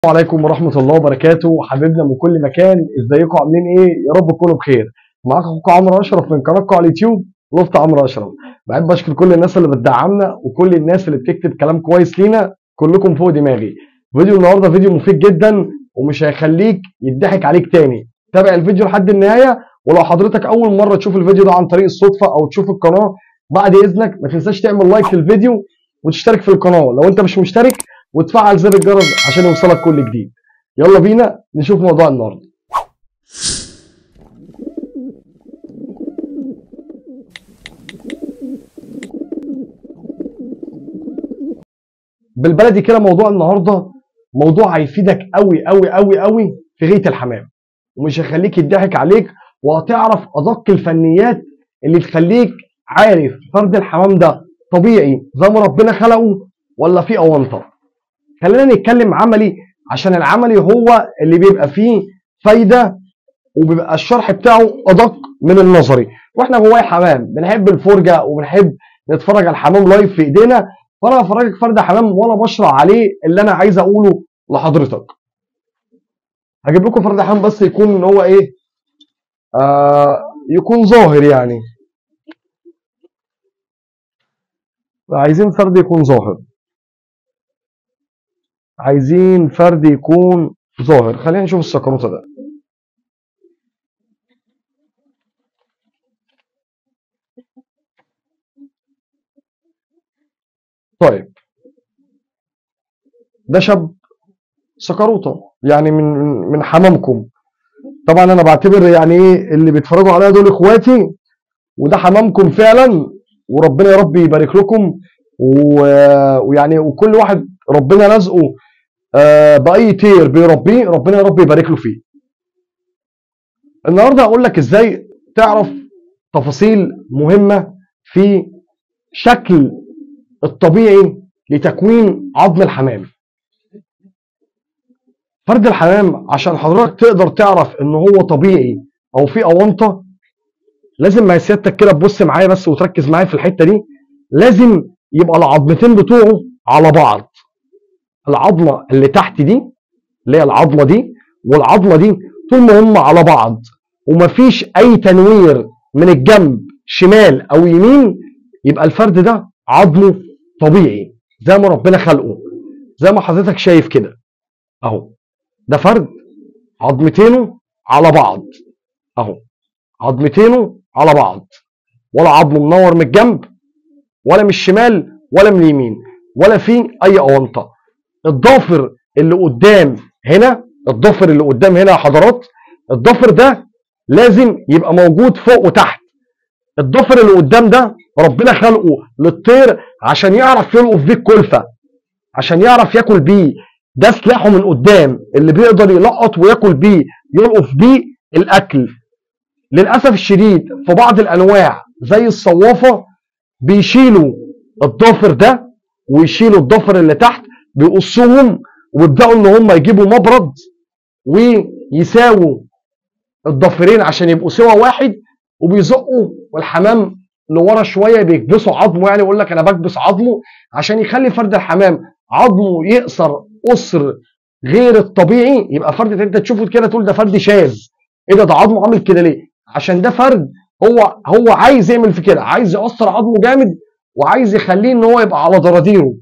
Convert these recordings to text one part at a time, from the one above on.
السلام عليكم ورحمة الله وبركاته حبيبنا من كل مكان ازيكم عاملين ايه يا رب تكونوا بخير معاكم اخوكم عمرو اشرف من قناتكم على اليوتيوب لفت عمرو اشرف بحب اشكر كل الناس اللي بتدعمنا وكل الناس اللي بتكتب كلام كويس لينا كلكم فوق دماغي فيديو النهارده فيديو مفيد جدا ومش هيخليك يضحك عليك تاني تابع الفيديو لحد النهاية ولو حضرتك اول مرة تشوف الفيديو ده عن طريق الصدفة او تشوف القناة بعد اذنك ما تنساش تعمل لايك للفيديو وتشترك في القناة لو انت مش مشترك وتفعل زر الجرس عشان يوصلك كل جديد يلا بينا نشوف موضوع النهارده بالبلدي كده موضوع النهارده موضوع هيفيدك قوي قوي قوي قوي في غايه الحمام ومش هيخليك يضحك عليك وهتعرف ادق الفنيات اللي تخليك عارف فرد الحمام ده طبيعي زي ما ربنا خلقه ولا في اونطه خلينا نتكلم عملي عشان العملي هو اللي بيبقى فيه فايده وبيبقى الشرح بتاعه ادق من النظري واحنا جوايا حمام بنحب الفرجه وبنحب نتفرج على الحمام لايف في ايدينا فانا هفرجك فرد حمام وانا بشرح عليه اللي انا عايز اقوله لحضرتك هجيب لكم فرد حمام بس يكون ان هو ايه آه يكون ظاهر يعني عايزين فرد يكون ظاهر عايزين فرد يكون ظاهر خلينا نشوف السكروته ده طيب ده شاب سكروته يعني من من حمامكم طبعا انا بعتبر يعني ايه اللي بيتفرجوا عليا دول اخواتي وده حمامكم فعلا وربنا يا رب يبارك لكم ويعني وكل واحد ربنا رزقه آه باي طير بيربيه ربنا يا رب يبارك له فيه النهارده هقول لك ازاي تعرف تفاصيل مهمه في شكل الطبيعي لتكوين عظم الحمام فرد الحمام عشان حضرتك تقدر تعرف ان هو طبيعي او في اونطه لازم ما سيادتك كده تبص معايا بس وتركز معايا في الحته دي لازم يبقى العظمتين بتوعه على بعض العظمه اللي تحت دي اللي هي العظمه دي والعظمه دي طول ما هم على بعض ومفيش اي تنوير من الجنب شمال او يمين يبقى الفرد ده عظمه طبيعي زي ما ربنا خلقه زي ما حضرتك شايف كده اهو ده فرد عظمتينه على بعض اهو عظمتينه على بعض ولا عظمه منور من الجنب ولا من الشمال ولا من اليمين ولا في اي اونطه الضافر اللي قدام هنا الضافر اللي قدام هنا يا حضرات الضافر ده لازم يبقى موجود فوق وتحت الضفر اللي قدام ده ربنا خلقه للطير عشان يعرف يلقف بيه الكلفه عشان يعرف ياكل بيه ده سلاحه من قدام اللي بيقدر يلقط وياكل بيه يلقف بيه الاكل للاسف الشديد في بعض الانواع زي الصوافه بيشيلوا الضافر ده ويشيلوا الضفر اللي تحت بيقصوهم ويبداوا ان هم يجيبوا مبرد ويساووا الضفرين عشان يبقوا سوا واحد وبيزقوا والحمام لورا شويه بيكبسوا عظمه يعني يقول لك انا بكبس عظمه عشان يخلي فرد الحمام عظمه يقصر قصر غير الطبيعي يبقى فرد انت تشوفه كده تقول ده فرد شاذ ايه ده ده عظمه عامل كده ليه؟ عشان ده فرد هو هو عايز يعمل في كده عايز يقصر عظمه جامد وعايز يخليه ان هو يبقى على ضراديره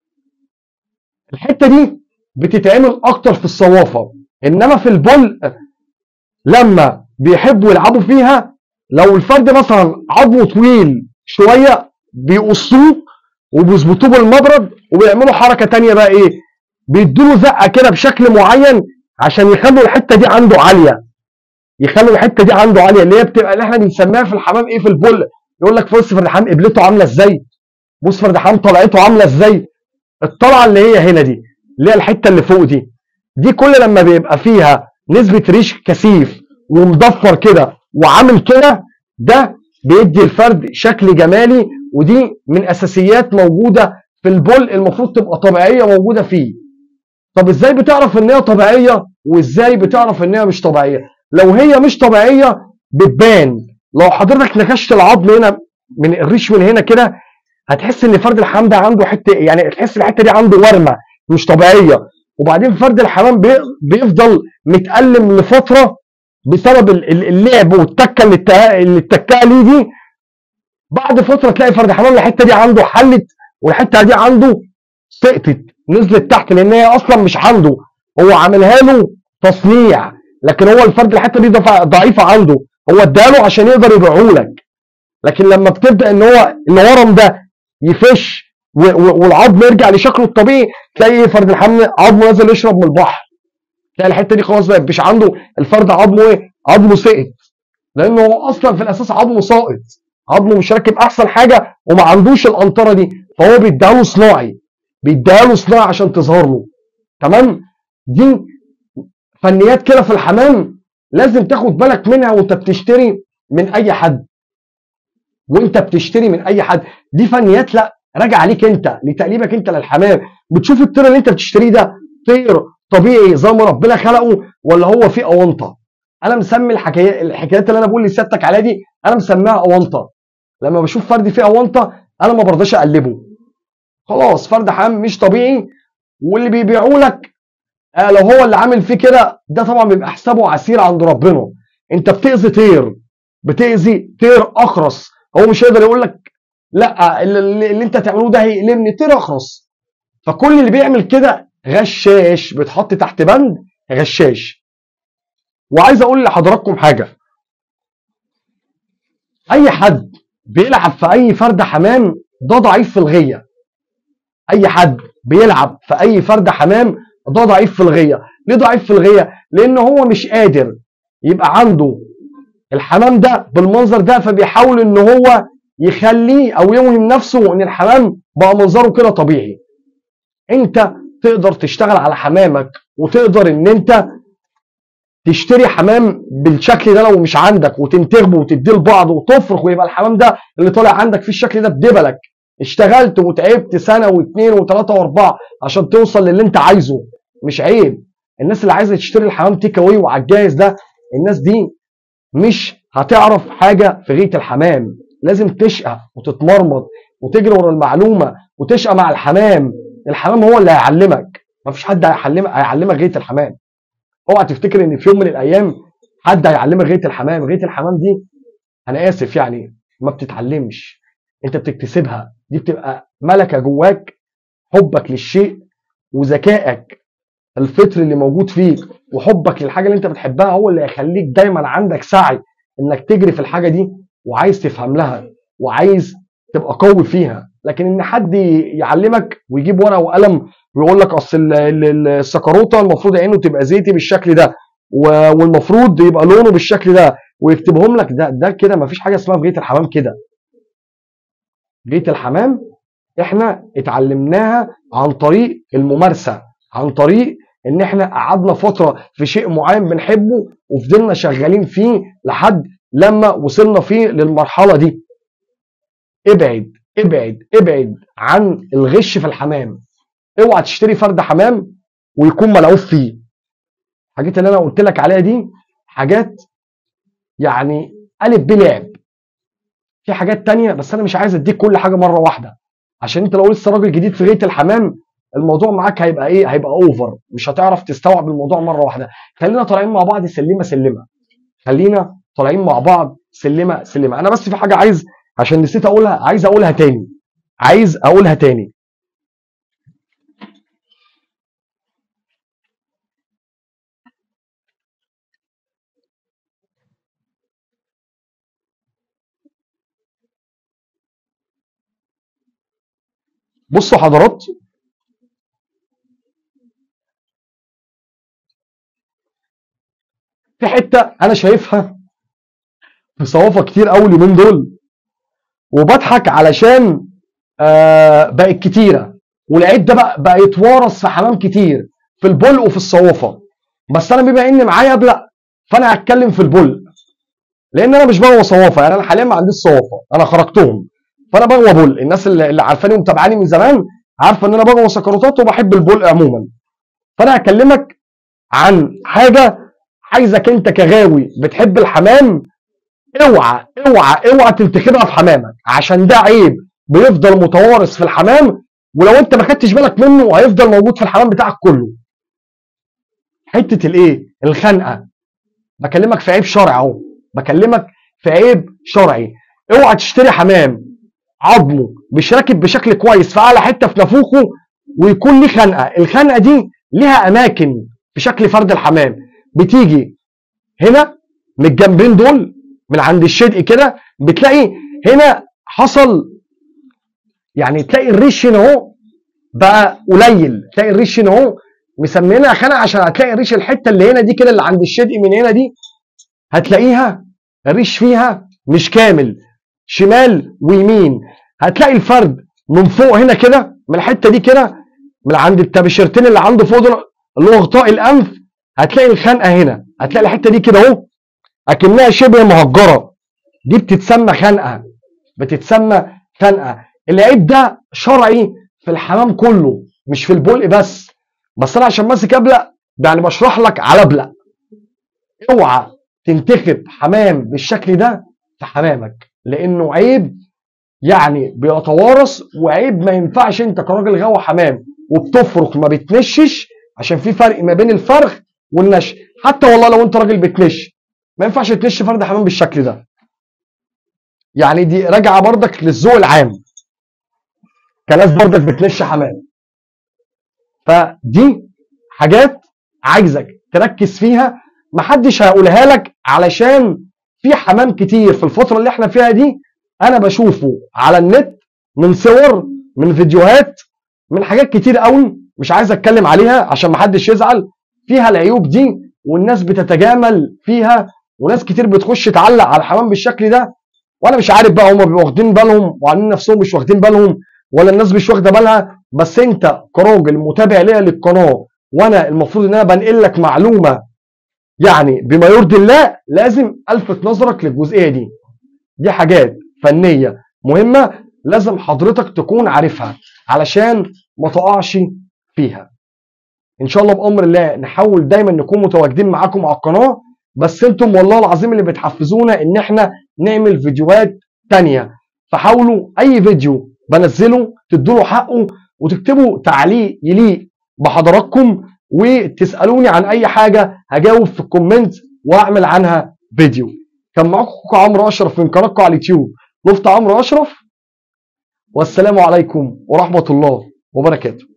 الحته دي بتتعمل اكتر في الصوافه انما في البل لما بيحبوا يلعبوا فيها لو الفرد مثلا عظمه طويل شويه بيقصوه وبيظبطوه بالمبرد وبيعملوا حركه تانية بقى ايه بيدوا له زقه كده بشكل معين عشان يخلوا الحته دي عنده عاليه يخلوا الحته دي عنده عاليه اللي هي بتبقى اللي احنا بنسميها في الحمام ايه في البل يقول لك بص فرد حمام قبلته عامله ازاي بص فرد حمام طلعته عامله ازاي الطلعه اللي هي هنا دي اللي هي الحته اللي فوق دي دي كل لما بيبقى فيها نسبه ريش كثيف ومضفر كده وعامل كده ده بيدي الفرد شكل جمالي ودي من اساسيات موجوده في البول المفروض تبقى طبيعيه موجوده فيه طب ازاي بتعرف ان هي طبيعيه وازاي بتعرف ان هي مش طبيعيه لو هي مش طبيعيه بتبان لو حضرتك نكشت العظم هنا من الريش من هنا كده هتحس ان فرد الحمام ده عنده حته يعني تحس الحته دي عنده ورمه مش طبيعيه وبعدين فرد الحمام بي- بيفضل متألم لفتره بسبب ال- ال- اللعب والتكه اللي اتها- اللي اتكها ليه دي بعد فتره تلاقي فرد حمام الحته دي عنده حلت والحته دي عنده سقطت نزلت تحت لان هي اصلا مش عنده هو عاملها له تصنيع لكن هو الفرد الحته دي ضف- ضعيفه عنده هو اداله عشان يقدر يبيعه لك لكن لما بتبدا ان هو الورم ده يفش و- و- والعظم يرجع لشكله الطبيعي تلاقي فرد الحمل عظمه نازل يشرب من البحر تلاقي الحته دي خلاص بقت مش عنده الفرد عظمه ايه؟ عظمه سقط لانه هو اصلا في الاساس عظمه ساقط عظمه مش راكب احسن حاجه وما عندوش القنطره دي فهو بيديها له صناعي بيديها له صناعي عشان تظهر له تمام دي فنيات كده في الحمام لازم تاخد بالك منها وانت بتشتري من اي حد وانت بتشتري من اي حد دي فنيات لا راجع عليك انت لتقليبك انت للحمام بتشوف الطير اللي انت بتشتريه ده طير طبيعي زي ما ربنا خلقه ولا هو فيه اونطه انا مسمي الحكايات الحكايات اللي انا بقول لسيادتك عليها دي انا مسميها اونطه لما بشوف فرد فيه اونطه انا ما برضاش اقلبه خلاص فرد حمام مش طبيعي واللي بيبيعوا لك آه لو هو اللي عامل فيه كده ده طبعا بيبقى حسابه عسير عند ربنا انت بتاذي طير بتاذي طير اخرس هو مش هيقدر يقول لك لا اللي, اللي انت تعملوه ده هيقلبني طير اخرس فكل اللي بيعمل كده غشاش بيتحط تحت بند غشاش وعايز اقول لحضراتكم حاجه اي حد بيلعب في اي فرد حمام ده ضعيف في الغيه اي حد بيلعب في اي فرد حمام ده ضعيف في الغيه ليه ضعيف في الغيه لان هو مش قادر يبقى عنده الحمام ده بالمنظر ده فبيحاول ان هو يخليه او يوهم نفسه ان الحمام بقى منظره كده طبيعي انت تقدر تشتغل على حمامك وتقدر ان انت تشتري حمام بالشكل ده لو مش عندك وتنتخبه وتديه لبعض وتفرخ ويبقى الحمام ده اللي طالع عندك في الشكل ده بدبلك اشتغلت وتعبت سنه واثنين وثلاثه واربعه عشان توصل للي انت عايزه مش عيب الناس اللي عايزه تشتري الحمام تيك اواي وعلى الجاهز ده الناس دي مش هتعرف حاجه في غايه الحمام لازم تشقى وتتمرمط وتجري ورا المعلومه وتشقى مع الحمام الحمام هو اللي هيعلمك مفيش حد هيعلمك هيعلمك غايه الحمام اوعى تفتكر ان في يوم من الايام حد هيعلمك غايه الحمام غايه الحمام دي انا اسف يعني ما بتتعلمش انت بتكتسبها دي بتبقى ملكه جواك حبك للشيء وذكائك الفطر اللي موجود فيك وحبك للحاجه اللي انت بتحبها هو اللي هيخليك دايما عندك سعي انك تجري في الحاجه دي وعايز تفهم لها وعايز تبقى قوي فيها لكن ان حد يعلمك ويجيب ورقه وقلم ويقول لك اصل ال- ال- السكروته المفروض عينه تبقى زيتي بالشكل ده و- والمفروض يبقى لونه بالشكل ده ويكتبهم لك ده ده كده مفيش حاجه اسمها في غايه الحمام كده غايه الحمام احنا اتعلمناها عن طريق الممارسه عن طريق ان احنا قعدنا فتره في شيء معين بنحبه وفضلنا شغالين فيه لحد لما وصلنا فيه للمرحله دي ابعد ابعد ابعد عن الغش في الحمام اوعى تشتري فرد حمام ويكون ملعوب فيه الحاجات اللي انا قلت لك عليها دي حاجات يعني الف بلعب في حاجات تانية بس انا مش عايز اديك كل حاجه مره واحده عشان انت لو لسه راجل جديد في غايه الحمام الموضوع معاك هيبقى ايه هيبقى اوفر مش هتعرف تستوعب الموضوع مره واحده خلينا طالعين مع بعض سلمه سلمه خلينا طالعين مع بعض سلمه سلمه انا بس في حاجه عايز عشان نسيت اقولها عايز اقولها تاني عايز اقولها تاني بصوا حضرات في حته انا شايفها في صوافه كتير قوي اليومين دول وبضحك علشان آه بقت كتيره والعيب ده بقى, بقى يتوارث في حمام كتير في البل وفي الصوافه بس انا بما ان معايا ابلق فانا هتكلم في البل لان انا مش بغوى صوافه يعني انا حاليا ما عنديش صوافه انا خرجتهم فانا بغوى بل الناس اللي, اللي عارفاني ومتابعاني من زمان عارفه ان انا بغوى سكروتات وبحب البل عموما فانا هكلمك عن حاجه عايزك انت كغاوي بتحب الحمام اوعى اوعى اوعى تنتخبها في حمامك عشان ده عيب بيفضل متوارث في الحمام ولو انت ما خدتش بالك منه هيفضل موجود في الحمام بتاعك كله حته الايه الخنقه بكلمك في عيب شرعي اهو بكلمك في عيب شرعي اوعى تشتري حمام عظمه مش راكب بشكل كويس في اعلى حته في نافوخه ويكون ليه خنقه الخنقه دي ليها اماكن في شكل فرد الحمام بتيجي هنا من الجنبين دول من عند الشدق كده بتلاقي هنا حصل يعني تلاقي الريش هنا اهو بقى قليل تلاقي الريش هنا اهو مسمينها خنقه عشان هتلاقي الريش الحته اللي هنا دي كده اللي عند الشدق من هنا دي هتلاقيها الريش فيها مش كامل شمال ويمين هتلاقي الفرد من فوق هنا كده من الحته دي كده من عند التبشرتين اللي عنده فوق دول اللي هو غطاء الانف هتلاقي الخنقه هنا هتلاقي الحته دي كده اهو اكنها شبه مهجره دي بتتسمى خنقه بتتسمى خنقه العيب ده شرعي في الحمام كله مش في البلق بس بس انا عشان ماسك ابلق يعني بشرح لك على ابلق اوعى تنتخب حمام بالشكل ده في حمامك لانه عيب يعني بيتوارث وعيب ما ينفعش انت كراجل غاوي حمام وبتفرك ما بتنشش عشان في فرق ما بين الفرخ والنش حتى والله لو انت راجل بتنش ما ينفعش تنش فرد حمام بالشكل ده يعني دي راجعه برضك للذوق العام كناس برضك بتنش حمام فدي حاجات عايزك تركز فيها محدش هيقولها لك علشان في حمام كتير في الفتره اللي احنا فيها دي انا بشوفه على النت من صور من فيديوهات من حاجات كتير قوي مش عايز اتكلم عليها عشان محدش يزعل فيها العيوب دي والناس بتتجامل فيها وناس كتير بتخش تعلق على الحمام بالشكل ده وانا مش عارف بقى هم بيبقوا واخدين بالهم وعاملين نفسهم مش واخدين بالهم ولا الناس مش واخده بالها بس انت كراجل متابع ليا للقناه وانا المفروض ان انا بنقل لك معلومه يعني بما يرضي الله لازم الفت نظرك للجزئيه دي دي حاجات فنيه مهمه لازم حضرتك تكون عارفها علشان ما تقعش فيها ان شاء الله بامر الله نحاول دايما نكون متواجدين معاكم على القناه بس انتم والله العظيم اللي بتحفزونا ان احنا نعمل فيديوهات تانية فحاولوا اي فيديو بنزله تدوا له حقه وتكتبوا تعليق يليق بحضراتكم وتسالوني عن اي حاجه هجاوب في الكومنت واعمل عنها فيديو كان معاكم عمرو اشرف من قناتكم على اليوتيوب مفتي عمرو اشرف والسلام عليكم ورحمه الله وبركاته